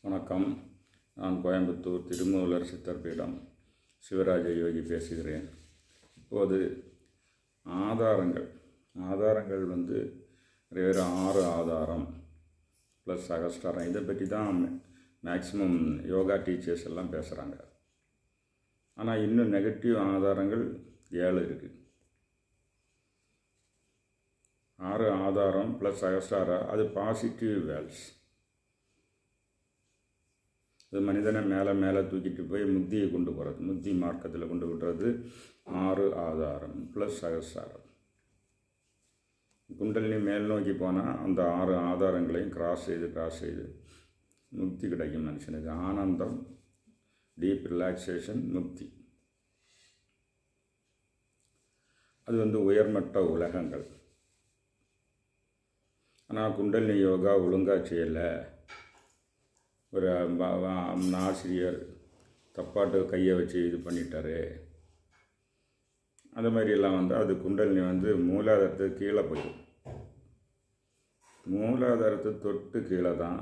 வணக்கம் நான் கோயம்புத்தூர் திருமூலர் சித்தர்பீடம் சிவராஜ யோகி பேசுகிறேன் இப்போது ஆதாரங்கள் ஆதாரங்கள் வந்து வேறு ஆறு ஆதாரம் ப்ளஸ் அகஸ்டாரம் இதை பற்றி தான் மேக்ஸிமம் யோகா டீச்சர்ஸ் எல்லாம் பேசுகிறாங்க ஆனால் இன்னும் நெகட்டிவ் ஆதாரங்கள் ஏழு இருக்குது ஆறு ஆதாரம் ப்ளஸ் அகஸ்டாரா அது பாசிட்டிவ் வேல்ஸ் அது மனிதனை மேலே மேலே தூக்கிட்டு போய் முத்தியை கொண்டு போகிறது முத்தி மார்க்கத்தில் கொண்டு விடுறது ஆறு ஆதாரம் ப்ளஸ் அகஸ்டாரம் குண்டலினி மேல் நோக்கி போனால் அந்த ஆறு ஆதாரங்களையும் கிராஸ் செய்து கிராஸ் செய்து முக்தி கிடைக்கும் மனுஷனுக்கு ஆனந்தம் டீப் ரிலாக்ஸேஷன் முக்தி அது வந்து உயர்மட்ட உலகங்கள் ஆனால் குண்டலினி யோகா ஒழுங்காக செய்யலை ஒரு வ- வ- ஆசிரியர் தப்பாட்டு கையை வச்சு இது பண்ணிட்டாரு அந்த மாதிரியெல்லாம் வந்து அது குண்டலினி வந்து மூலாதாரத்துக்கு கீழே போயிடும் மூலாதாரத்தை தொட்டு கீழே தான்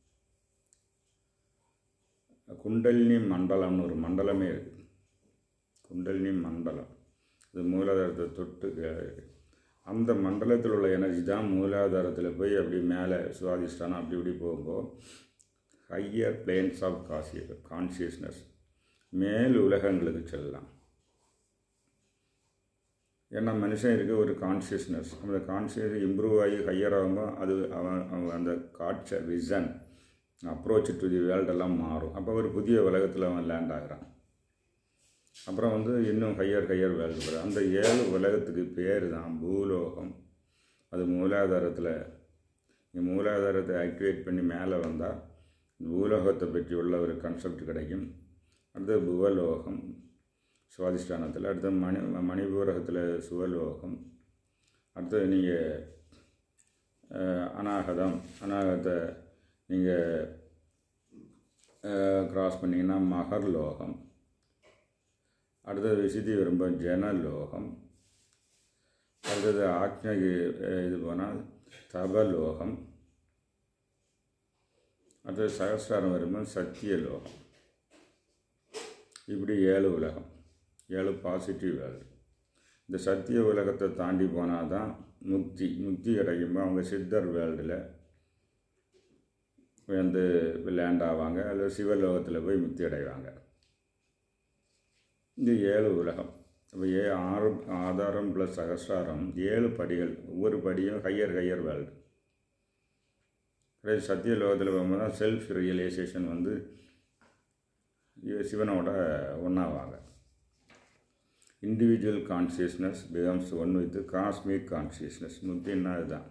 குண்டலினி மண்டலம்னு ஒரு மண்டலமே இருக்குது குண்டலினி மண்டலம் அது மூலாதாரத்தை தொட்டு கீழே இருக்கு அந்த மண்டலத்தில் உள்ள எனர்ஜி தான் மூலாதாரத்தில் போய் அப்படி மேலே சுவாதிஷ்டானம் அப்படி இப்படி போகும்போது ஹையர் பிளேன்ஸ் ஆஃப் காசி கான்சியஸ்னஸ் மேல் உலகங்களுக்கு செல்லலாம் ஏன்னா மனுஷன் இருக்க ஒரு கான்சியஸ்னஸ் அந்த கான்சியஸ் இம்ப்ரூவ் ஆகி ஹையர் ஆகும்போது அது அவன் அவன் அந்த காட்ச விசன் அப்ரோச் டு தி வேர்ல்டெல்லாம் மாறும் அப்போ ஒரு புதிய உலகத்தில் அவன் லேண்ட் ஆகிறான் அப்புறம் வந்து இன்னும் ஹையர் ஹையர் வேர்ல்டு வரும் அந்த ஏழு உலகத்துக்கு பேர் தான் பூலோகம் அது மூலாதாரத்தில் இந்த மூலாதாரத்தை ஆக்டிவேட் பண்ணி மேலே வந்தால் பூலோகத்தை பற்றி உள்ள ஒரு கான்செப்ட் கிடைக்கும் அடுத்து புவலோகம் சுவாதிஷ்டானத்தில் அடுத்து மணி மணிபூரகத்தில் சுவலோகம் அடுத்தது நீங்கள் அநாகதம் அநாகத்தை நீங்கள் கிராஸ் பண்ணிங்கன்னா மகர்லோகம் அடுத்தது விசித்தி விரும்பம் ஜனலோகம் அடுத்தது ஆக்னகி அஹ், இது போனால் தபலோகம் அடுத்தது சகஸ்ராரம் வரும்போது சத்தியலோகம் இப்படி ஏழு உலகம் ஏழு பாசிட்டிவ் வேர்ல்டு இந்த சத்திய உலகத்தை தாண்டி போனால் தான் முக்தி முக்தி கிடைக்கும்போது அவங்க சித்தர் வேர்ல்டில் வந்து லேண்ட் ஆவாங்க அல்லது சிவலோகத்தில் போய் முக்தி அடைவாங்க இது ஏழு உலகம் அப்போ ஏ ஆறு ஆதாரம் ப்ளஸ் சகஸ்ராரம் ஏழு படிகள் ஒவ்வொரு படியும் ஹையர் ஹையர் வேர்ல்டு அதாவது சத்திய லோகத்தில் போகும்போது தான் செல்ஃப் ரியலைசேஷன் வந்து இவ- சிவனோட ஒன்றாவாங்க individual consciousness becomes one with cosmic consciousness முக்தின்னா இதுதான்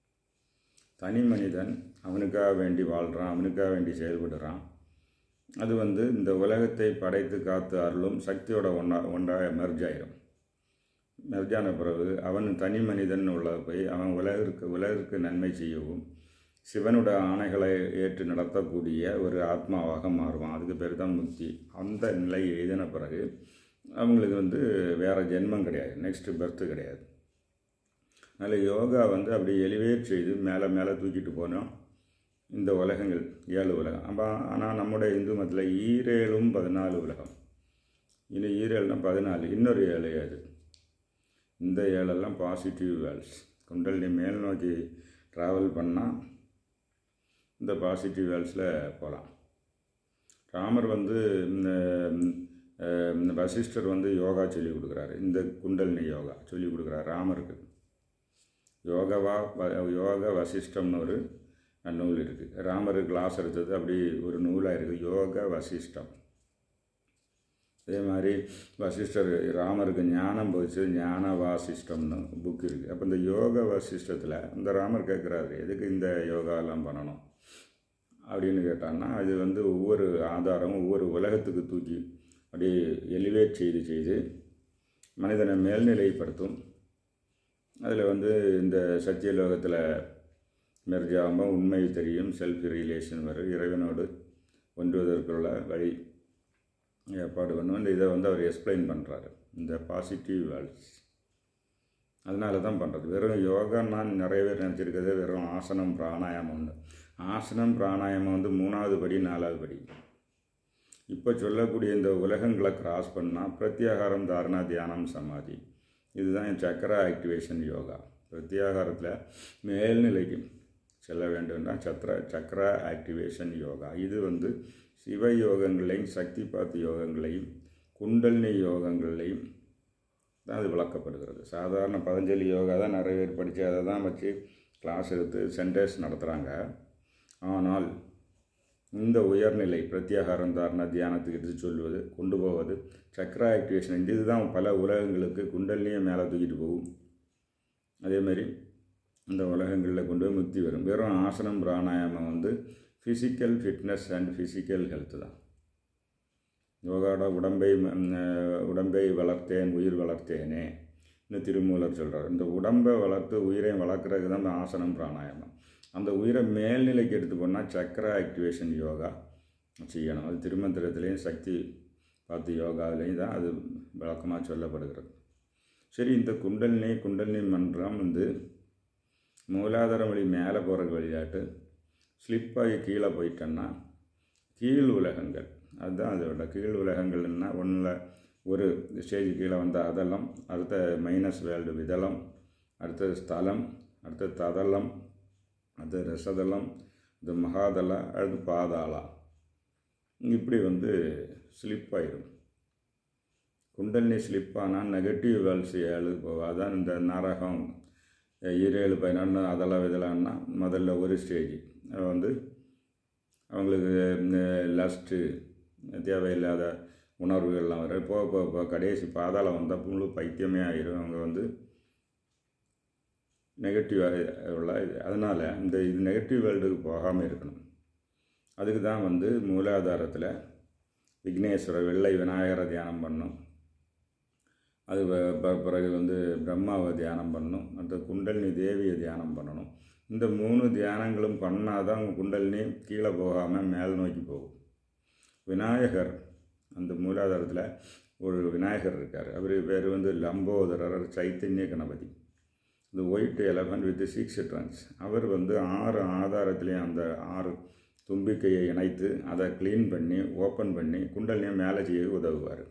தனி மனிதன் அவனுக்காக வேண்டி வாழ்கிறான் அவனுக்காக வேண்டி செயல்படுறான் அது வந்து இந்த உலகத்தை படைத்து காத்து அருளும் சக்தியோட ஒன்றா ஒன்றாக மெர்ஜ் ஆயிரும் மெர்ஜான பிறகு அவன் தனி மனிதன் உள்ள போய் அவன் உலகிற்கு உலகிற்கு நன்மை செய்யவும் சிவனோட ஆணைகளை ஏற்று நடத்தக்கூடிய ஒரு ஆத்மாவாக மாறுவான் அதுக்கு பேர் தான் முக்தி அந்த நிலை எழுதின பிறகு அவங்களுக்கு வந்து வேறு ஜென்மம் கிடையாது நெக்ஸ்ட் பர்த்து கிடையாது அதனால் யோகா வந்து அப்படி எலிவேட் செய்து மேலே மேலே தூக்கிட்டு போனோம் இந்த உலகங்கள் ஏழு உலகம் அப்போ ஆனால் நம்முடைய இந்து மதத்தில் ஈரேழும் பதினாலு உலகம் இன்னும் ஈரேழுனா பதினாலு இன்னொரு ஏழு அது இந்த ஏழெல்லாம் பாசிட்டிவ் வேல்ஸ் குண்டலினி மேல் நோக்கி ட்ராவல் பண்ணால் இந்த பாசிட்டிவ் வேல்ஸில் போகலாம் ராமர் வந்து இந்த அஹ், இந்த வசிஷ்டர் வந்து யோகா சொல்லி கொடுக்குறாரு இந்த குண்டலினி யோகா சொல்லி கொடுக்குறாரு ராமருக்கு யோகவா வ- யோக வசிஷ்டம்னு ஒரு நூல் இருக்குது ராமர் கிளாஸ் எடுத்தது அப்படி ஒரு நூலாக இருக்குது யோக வசிஷ்டம் அதே மாதிரி வசிஷ்டர் ராமருக்கு ஞானம் போச்சு ஞான வாசிஷ்டம்னு புக் இருக்குது அப்போ இந்த யோக வசிஷ்டத்தில் இந்த ராமர் கேட்குறாரு எதுக்கு இந்த யோகாலாம் பண்ணணும் அப்படின்னு கேட்டான்னா அது வந்து ஒவ்வொரு ஆதாரமும் ஒவ்வொரு உலகத்துக்கு தூக்கி அப்படியே எலிவேட் செய்து செய்து மனிதனை மேல்நிலைப்படுத்தும் அதில் வந்து இந்த சத்தியலோகத்தில் மெர்ஜாமல் உண்மை தெரியும் செல்ஃப் ரியலேஷன் வரும் இறைவனோடு ஒன்றுவதற்குள்ள வழி ஏற்பாடு பண்ணும் இந்த இதை வந்து அவர் எக்ஸ்பிளைன் பண்ணுறாரு இந்த பாசிட்டிவ் வேல்ஸ் அதனால தான் பண்ணுறது வெறும் யோகான்னா நிறைய பேர் நினச்சிருக்கிறது வெறும் ஆசனம் பிராணாயாமம்னு ஆசனம் பிராணாயாமம் வந்து மூணாவது படி நாலாவது படி இப்போ சொல்லக்கூடிய இந்த உலகங்களை கிராஸ் பண்ணால் பிரத்யாகாரம் தாரணா தியானம் சமாதி இதுதான் சக்கர ஆக்டிவேஷன் யோகா பிரத்யாகாரத்தில் மேல்நிலைக்கு செல்ல வேண்டும்னா சத்ர சக்கர ஆக்டிவேஷன் யோகா இது வந்து சிவ யோகங்களையும் சக்தி பாத்து யோகங்களையும் குண்டலினி யோகங்களையும் தான் அது விளக்கப்படுகிறது சாதாரண பதஞ்சலி யோகா தான் நிறைய பேர் படித்து அதை தான் வச்சு கிளாஸ் எடுத்து சென்டர்ஸ் நடத்துகிறாங்க ஆனால் இந்த உயர்நிலை பிரத்யாகாரம் தாரண தியானத்துக்கு எடுத்து சொல்வது கொண்டு போவது சக்கர ஆக்டிவேஷன் இதுதான் பல உலகங்களுக்கு குண்டலினியை மேலே தூக்கிட்டு போகும் அதேமாரி இந்த உலகங்களில் கொண்டு போய் முக்தி வரும் வெறும் ஆசனம் பிராணாயாமம் வந்து physical fitness and physical health தான் யோகாவோட உடம்பை உடம்பை வளர்த்தேன் உயிர் வளர்த்தேனே இன்னும் திருமூலர் சொல்கிறார் இந்த உடம்பை வளர்த்து உயிரையும் வளர்க்குறதுக்கு தான் இந்த ஆசனம் பிராணாயாமம் அந்த உயிரை மேல்நிலைக்கு எடுத்து போனால் சக்கர ஆக்டிவேஷன் யோகா செய்யணும் அது திருமந்திரத்துலேயும் சக்தி பார்த்து யோகாவிலையும் தான் அது விளக்கமாக சொல்லப்படுகிறது சரி இந்த குண்டலினி குண்டலினி மன்றம் வந்து மூலாதாரம் வழி மேலே போகிற வழியாட்டு ஸ்லிப்பாகி கீழே போயிட்டோன்னா கீழ் உலகங்கள் அதுதான் அதோட கீழ் உலகங்கள்னா ஒன்றில் ஒரு ஸ்டேஜ் கீழே வந்த அதலம் அடுத்த மைனஸ் வேல்டு விதலம் அடுத்தது ஸ்தலம் அடுத்த ததலம் அடுத்த ரசதலம் இது மகாதலா அடுத்து பாதாளா இப்படி வந்து ஸ்லிப் ஆயிடும் குண்டலினி ஸ்லிப் ஆனால் நெகட்டிவ் வேல்ஸ் ஏழு போகும் அதான் இந்த நரகம் ஈரேழு பதினொன்று அதெல்லாம் இதெல்லாம்னா முதல்ல ஒரு ஸ்டேஜ் வந்து அவங்களுக்கு லஸ்ட்டு தேவையில்லாத உணர்வுகள்லாம் வரும் போக போக போக கடைசி பாதாளம் வந்தால் முழு பைத்தியமே ஆயிரும் அவங்க வந்து நெகட்டிவாக உள்ள இது அதனால் இந்த இது நெகட்டிவ் வேர்ல்டுக்கு போகாமல் இருக்கணும் அதுக்கு தான் வந்து மூலாதாரத்தில் விக்னேஸ்வரர் வெள்ளை விநாயகரை தியானம் பண்ணணும் அது பிறகு வந்து பிரம்மாவை தியானம் பண்ணணும் அந்த குண்டலினி தேவியை தியானம் பண்ணணும் இந்த மூணு தியானங்களும் பண்ணால் தான் குண்டலினி கீழே போகாமல் மேல் நோக்கி போகும் விநாயகர் அந்த மூலாதாரத்தில் ஒரு விநாயகர் இருக்கார் அவர் பேர் வந்து லம்போதரர் சைத்தன்ய கணபதி இந்த white elephant with six trunks அவர் வந்து ஆறு ஆதாரத்துலேயும் அந்த ஆறு தும்பிக்கையை இணைத்து அதை க்ளீன் பண்ணி ஓப்பன் பண்ணி குண்டலினியை மேலே செய்ய உதவுவார்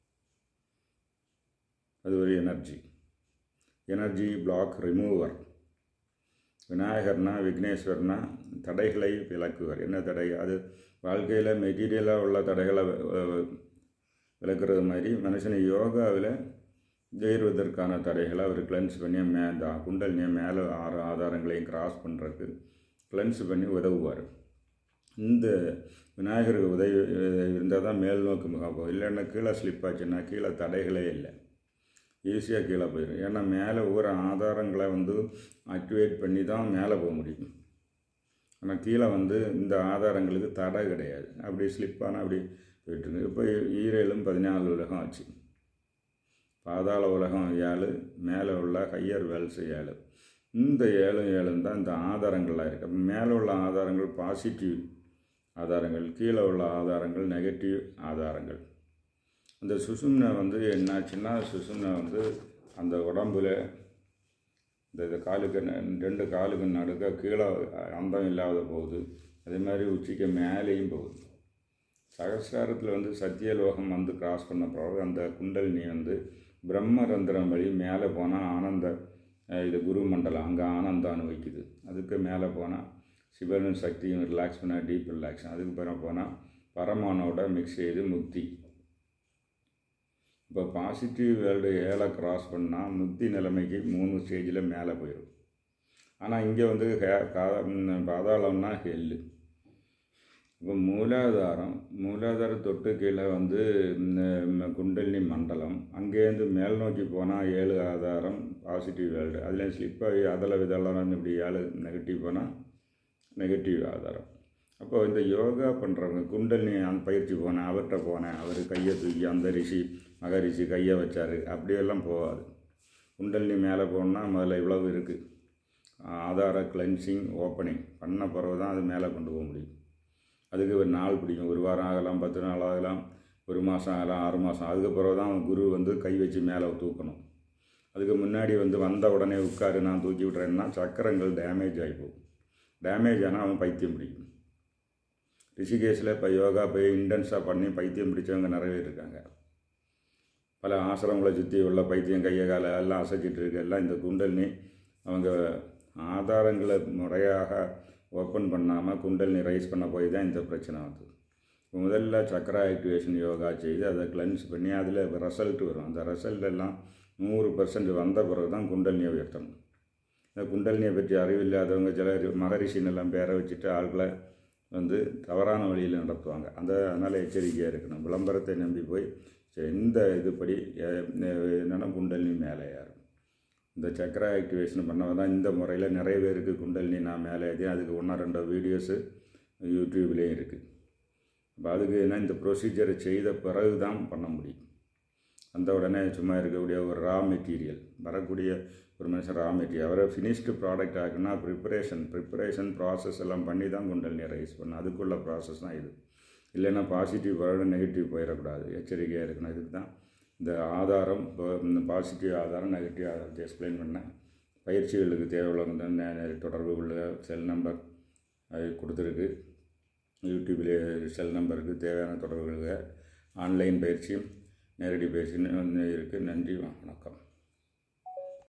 அது ஒரு எனர்ஜி எனர்ஜி பிளாக் ரிமூவர் விநாயகர்னா விக்னேஸ்வர்னா தடைகளை விளக்குவார் என்ன தடை அது வாழ்க்கையில் மெட்டீரியலாக உள்ள தடைகளை விளக்குறது மாதிரி மனுஷனை யோகாவில் ஜெயிறுவதற்கான தடைகளை அவர் கிளென்ஸ் பண்ணி மே இந்த குண்டலினியை மேலே ஆறு ஆதாரங்களையும் கிராஸ் பண்ணுறதுக்கு கிளென்ஸ் பண்ணி உதவுவார் இந்த விநாயகருக்கு உதவி இருந்தால் தான் மேல் நோக்கு முகம் போகும் இல்லைன்னா கீழே ஸ்லிப் ஆச்சுன்னா கீழே தடைகளே இல்லை ஈஸியாக கீழே போயிடும் ஏன்னா மேலே ஒவ்வொரு ஆதாரங்களை வந்து ஆக்டிவேட் பண்ணி தான் மேலே போக முடியும் ஆனால் கீழே வந்து இந்த ஆதாரங்களுக்கு தடை கிடையாது அப்படி ஸ்லிப்பான அப்படி போயிட்டுருக்கு இப்போ ஈரேழும் பதினாலு உலகம் ஆச்சு பாதாள உலகம் ஏழு மேலே உள்ள ஹையர் வேல்ஸ் ஏழு இந்த ஏழும் ஏழும் தான் இந்த ஆதாரங்கள்லாம் இருக்குது மேலே உள்ள ஆதாரங்கள் பாசிட்டிவ் ஆதாரங்கள் கீழே உள்ள ஆதாரங்கள் நெகட்டிவ் ஆதாரங்கள் அந்த சுசும்னை வந்து என்னாச்சுன்னா சுசும்னை வந்து அந்த உடம்புல இந்த இது காலுக்கு ரெண்டு காலுக்கு நடுக்க கீழே அந்தம் இல்லாத போகுது அதே மாதிரி உச்சிக்கு மேலேயும் போகுது சகசிராரத்தில் வந்து சத்தியலோகம் வந்து கிராஸ் பண்ண பிறகு அந்த குண்டலினி வந்து பிரம்மரந்திரம் வழி மேலே போனால் ஆனந்த இது குரு மண்டலம் அங்கே ஆனந்தம் அனுபவிக்குது அதுக்கு மேலே போனால் சிவனும் சக்தியும் ரிலாக்ஸ் பண்ணால் டீப் ரிலாக்ஸன் அதுக்கு பிறகு போனால் பரமானோட மிக்ஸ் செய்து முக்தி இப்போ பாசிட்டிவ் வேர்ல்டு ஏழை கிராஸ் பண்ணால் முக்தி நிலைமைக்கு மூணு ஸ்டேஜில் மேலே போயிடும் ஆனால் இங்கே வந்து ஹே கா பாதாளம்னா ஹெல்லு இப்போ மூலாதாரம் மூலாதார தொட்டு கீழே வந்து குண்டலினி மண்டலம் அங்கேருந்து மேல் நோக்கி போனால் ஏழு ஆதாரம் பாசிட்டிவ் வேர்ல்டு அதுலேயும் ஸ்லிப்பாகி அதில் விதெல்லாம் இப்படி ஏழு நெகட்டிவ் போனால் நெகட்டிவ் ஆதாரம் அப்போ இந்த யோகா பண்ணுறவங்க குண்டலினி அந்த பயிற்சி போனேன் அவர்கிட்ட போனேன் அவர் கையை தூக்கி அந்த ரிஷி மகரிஷி கையை வச்சார் அப்படியெல்லாம் போகாது குண்டலினி மேலே போனால் முதல்ல இவ்வளவு இருக்குது ஆதார கிளென்சிங் ஓப்பனிங் பண்ண பிறகு தான் அது மேலே கொண்டு போக முடியும் அதுக்கு ஒரு நாள் பிடிக்கும் ஒரு வாரம் ஆகலாம் பத்து நாள் ஆகலாம் ஒரு மாதம் ஆகலாம் ஆறு மாதம் அதுக்கு பிறகு தான் குரு வந்து கை வச்சு மேலே தூக்கணும் அதுக்கு முன்னாடி வந்து வந்த உடனே உட்காரு நான் தூக்கி விட்றேன்னா சக்கரங்கள் டேமேஜ் ஆகி போகும் டேமேஜ் ஆனால் அவன் பைத்தியம் பிடிக்கும் ரிஷிகேஷில் இப்போ யோகா போய் இன்டென்ஸாக பண்ணி பைத்தியம் பிடிச்சவங்க நிறைய பேர் இருக்காங்க பல ஆசிரமங்களை சுற்றி உள்ள பைத்தியம் கையை காலை எல்லாம் அசைச்சிட்டு இருக்கு எல்லாம் இந்த குண்டலினி அவங்க ஆதாரங்களை முறையாக ஓப்பன் பண்ணாமல் குண்டலினி ரைஸ் பண்ண போய் தான் இந்த பிரச்சனை வந்து முதல்ல சக்கரா ஆக்டிவேஷன் யோகா செய்து அதை கிளென்ஸ் பண்ணி அதில் ரிசல்ட் வரும் அந்த ரிசல்ட் எல்லாம் நூறு பர்சன்ட் வந்த பிறகு தான் குண்டலினியை உயர்த்தணும் இந்த குண்டலினியை பற்றி அறிவில்லாதவங்க சிலர் மகரிஷின்னு எல்லாம் பேரை வச்சுட்டு ஆட்களை வந்து தவறான வழியில் நடத்துவாங்க அந்த அதனால் எச்சரிக்கையாக இருக்கணும் விளம்பரத்தை நம்பி போய் சரி, இந்த இதுபடி எ- எ- என்னென்னா குண்டலினி மேலே ஏறும் இந்த சக்கரா ஆக்டிவேஷன் பண்ணவங்க தான் இந்த முறையில் நிறைய பேருக்கு குண்டலினி நான் மேலே ஏற்றி அதுக்கு ஒன்றா ரெண்டோ வீடியோஸு யூடியூப்லேயும் இருக்குது அப்போ அதுக்கு என்ன இந்த ப்ரொசீஜரை செய்த பிறகு தான் பண்ண முடியும் அந்த உடனே சும்மா இருக்கக்கூடிய ஒரு ரா மெட்டீரியல் வரக்கூடிய ஒரு மனுஷன் ரா மெட்டீரியல் அவரை ஃபினிஷ்டு ப்ராடக்ட் ஆகுனா ப்ரிப்பரேஷன் ப்ரிப்பரேஷன் ப்ராசஸ் எல்லாம் பண்ணி தான் குண்டலினியை ரைஸ் பண்ணணும் அதுக்குள்ள ப்ராசஸ் தான் இது இல்லைன்னா பாசிட்டிவ் போயிட நெகட்டிவ் போயிடக்கூடாது எச்சரிக்கையாக இருக்கணும் இதுக்கு தான் இந்த ஆதாரம் இப்போ இந்த பாசிட்டிவ் ஆதாரம் நெகட்டிவ் ஆதாரத்தை எக்ஸ்பிளைன் பண்ணேன் பயிற்சிகளுக்கு தேவையுள்ள நே- தொடர்பு உள்ள செல் நம்பர் அது கொடுத்துருக்கு யூடியூப்லேயே செல் நம்பருக்கு தேவையான தொடர்புகளுக்கு ஆன்லைன் பயிற்சியும் நேரடி பயிற்சியும் இருக்குது நன்றி வணக்கம்